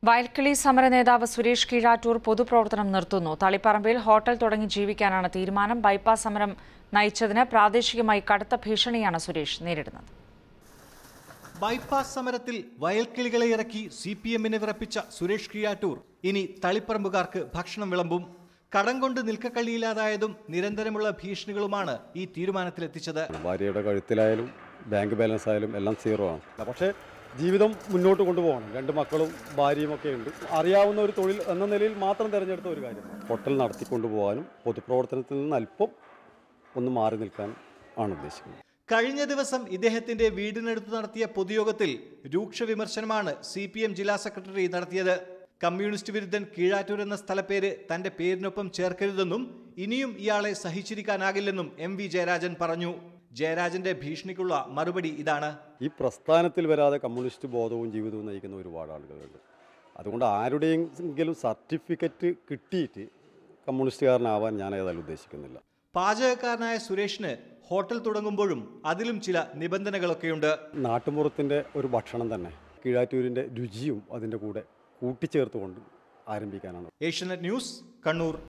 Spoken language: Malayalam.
വയൽക്കിളി സമര നേതാവ് സുരേഷ് കീഴാറ്റൂർ പൊതുപ്രവർത്തനം നിർത്തുന്നു തളിപ്പറമ്പിൽ ഹോട്ടൽ തുടങ്ങി ജീവിക്കാനാണ് തീരുമാനം ബൈപ്പാസ് സമരം നയിച്ചതിന് പ്രാദേശികമായി കടുത്ത ഭീഷണിയാണ് സുരേഷ് നേരിടുന്നത് ബൈപ്പാസ് സമരത്തിൽ വയൽക്കിളികളെ ഇറക്കി സി പി എമ്മിനെ വിറപ്പിച്ച സുരേഷ് കിയാറ്റൂർ ഇനി തളിപ്പറമ്പുകാർക്ക് ഭക്ഷണം വിളമ്പും കടം കൊണ്ട് നിൽക്കക്കള്ളിയില്ലാതായതും നിരന്തരമുള്ള ഭീഷണികളുമാണ് ഈ തീരുമാനത്തിലെത്തിച്ചത് ഭാര്യയുടെ കഴുത്തിലായാലും ബാങ്ക് ബാലൻസ് ആയാലും എല്ലാം സീറോ ആണ് പക്ഷേ ജീവിതം മുന്നോട്ട് കൊണ്ടുപോകണം രണ്ട് മക്കളും ഭാര്യയും ഒക്കെ ഉണ്ട് അറിയാവുന്ന ഒരു തൊഴിൽ എന്ന നിലയിൽ മാത്രം തിരഞ്ഞെടുത്ത ഒരു കാര്യം ഹോട്ടൽ നടത്തിക്കൊണ്ടു പോകാനും പൊതുപ്രവർത്തനത്തിൽ നിന്ന് അല്പം ഒന്ന് മാറി നിൽക്കാനും ആണ് ഉദ്ദേശിക്കുന്നത് കഴിഞ്ഞ ദിവസം ഇദ്ദേഹത്തിന്റെ വീടിനടുത്ത് നടത്തിയ പൊതുയോഗത്തിൽ രൂക്ഷ വിമർശനമാണ് സി പി എം ജില്ലാ സെക്രട്ടറി നടത്തിയത് കമ്മ്യൂണിസ്റ്റ് വിരുദ്ധൻ കീഴാറ്റൂർ എന്ന സ്ഥലപ്പേര് തന്റെ പേരിനൊപ്പം ചേർക്കരുതെന്നും ഇനിയും ഇയാളെ സഹിച്ചിരിക്കാനാകില്ലെന്നും എം വി ജയരാജൻ പറഞ്ഞു ജയരാജന്റെ ഭീഷണിക്കുള്ള മറുപടി ഇതാണ് ഈ പ്രസ്ഥാനത്തിൽ വരാതെ കമ്മ്യൂണിസ്റ്റ് ബോധവും ജീവിതവും നയിക്കുന്ന ഒരുപാട് ആളുകളുണ്ട് അതുകൊണ്ട് ആരുടെയെങ്കിലും സർട്ടിഫിക്കറ്റ് കിട്ടിയിട്ട് കമ്മ്യൂണിസ്റ്റുകാരനാവാൻ ഞാൻ ഏതായാലും ഉദ്ദേശിക്കുന്നില്ല പാചകക്കാരനായ സുരേഷിന് ഹോട്ടൽ തുടങ്ങുമ്പോഴും അതിലും ചില നിബന്ധനകളൊക്കെയുണ്ട് നാട്ടുമ്പുറത്തിൻ്റെ ഒരു ഭക്ഷണം തന്നെ കീഴാറ്റൂരിൻ്റെ രുചിയും അതിൻ്റെ കൂടെ കൂട്ടിച്ചേർത്തുകൊണ്ട് ആരംഭിക്കാനാണ് ഏഷ്യനെറ്റ് ന്യൂസ് കണ്ണൂർ